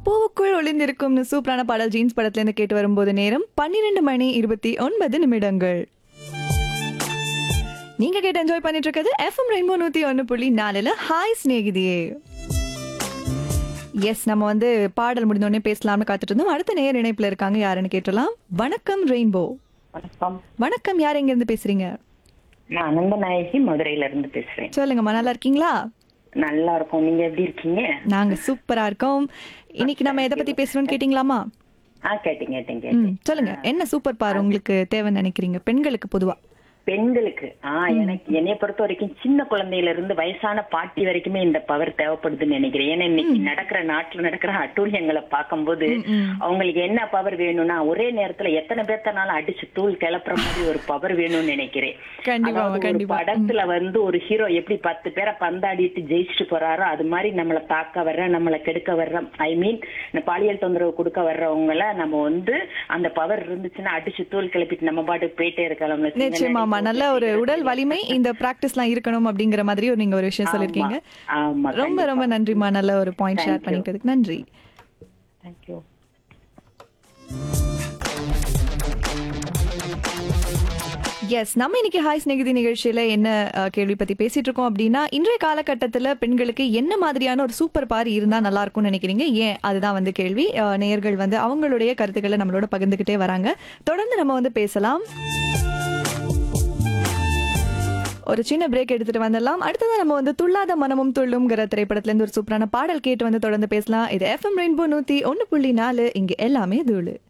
பூவுக்குள் ஒளிந்திருக்கும்னு சூப்பரான பாடல் ஜீன்ஸ் படத்துல இருந்து கேட்டு வரும்போது நேரம் பன்னிரெண்டு மணி இருபத்தி ஒன்பது நிமிடங்கள் நீங்க கேட்டு என்ஜாய் பண்ணிட்டு இருக்கிறது எஃப்எம் ரெயின்போ நூத்தி ஒன்னு புள்ளி நாலுல ஹாய் சிநேகிதியே எஸ் நம்ம வந்து பாடல் முடிந்தோடனே பேசலாம்னு காத்துட்டு இருந்தோம் அடுத்த நேர் இணைப்புல இருக்காங்க யாருன்னு கேட்டலாம் வணக்கம் ரெயின்போ வணக்கம் வணக்கம் யார் எங்க இருந்து பேசுறீங்க நான் அனந்த நாயகி மதுரையில இருந்து பேசுறேன் சொல்லுங்கம்மா நல்லா இருக்கீங்களா நல்லா இருக்கும் நீங்க எப்படி இருக்கீங்க நாங்க சூப்பரா இருக்கோம் இன்னைக்கு நம்ம எதை பத்தி பேசுறோம்னு கேட்டீங்களாமா ஆ கேட்டீங்க கேட்டீங்க ம் சொல்லுங்க என்ன சூப்பர் பார் உங்களுக்கு தேவைன்னு நினைக்கிறீங்க பெண்களுக்கு பொதுவா பெண்களுக்கு ஆ எனக்கு என்னைய பொறுத்த வரைக்கும் சின்ன குழந்தையில இருந்து வயசான பாட்டி வரைக்குமே இந்த பவர் தேவைப்படுதுன்னு நினைக்கிறேன் ஏன்னா இன்னைக்கு நடக்கிற நாட்டுல நடக்கிற அட்டூழியங்களை பார்க்கும்போது அவங்களுக்கு என்ன பவர் வேணும்னா ஒரே நேரத்துல எத்தனை பேர்த்தனால அடிச்சு தூள் கிளப்புற மாதிரி ஒரு பவர் வேணும்னு நினைக்கிறேன் கண்டிப்பா, அதாவது ஒரு கண்டிப்பா. படத்துல வந்து ஒரு ஹீரோ எப்படி பத்து பேரை பந்தாடிட்டு ஜெயிச்சுட்டு போறாரோ அது மாதிரி நம்மள தாக்க வர்ற நம்மள கெடுக்க வர்ற ஐ மீன் பாலியல் தொந்தரவு கொடுக்க வர்றவங்கள நம்ம வந்து அந்த பவர் இருந்துச்சுன்னா அடிச்சு தூள் கிளப்பிட்டு நம்ம பாட்டுக்கு போயிட்டே இருக்கலாம் நிச்சயமாமா நல்ல ஒரு உடல் வலிமை இந்த பிராக்டிஸ்லாம் இருக்கணும் அப்படிங்கிற மாதிரி ஒரு நீங்க ஒரு விஷயம் சொல்லிருக்கீங்க ஆமா ரொம்ப ரொம்ப நன்றிமா நல்ல ஒரு பாயிண்ட் ஷேர் பண்ணிக்கிறதுக்கு நன்றி தேங்க்யூ எஸ் நம்ம இன்னைக்கு ஹாய் ஸ்நேகிதி நிகழ்ச்சியில என்ன அஹ், கேள்வி பத்தி பேசிட்டு இருக்கோம் அப்படின்னா இன்றைய காலகட்டத்துல பெண்களுக்கு என்ன மாதிரியான ஒரு சூப்பர் பார் இருந்தா நல்லா இருக்கும்னு நினைக்கிறீங்க ஏன் அதுதான் வந்து கேள்வி அஹ், நேயர்கள் வந்து அவங்களுடைய கருத்துக்களை நம்மளோட பகிர்ந்துகிட்டே வராங்க தொடர்ந்து நம்ம வந்து பேசலாம் ஒரு சின்ன பிரேக் எடுத்துட்டு வந்துடலாம் அடுத்ததான் நம்ம வந்து துள்ளாத மனமும் துள்ளும்ங்கிற திரைப்படத்துல இருந்து ஒரு சூப்பரான பாடல் கேட்டு வந்து தொடர்ந்து பேசலாம் இது எஃப்எம் ரெயின்போ நூத்தி ஒன்னு புள்ளி நாலு இங்க எல்லாமே தூளு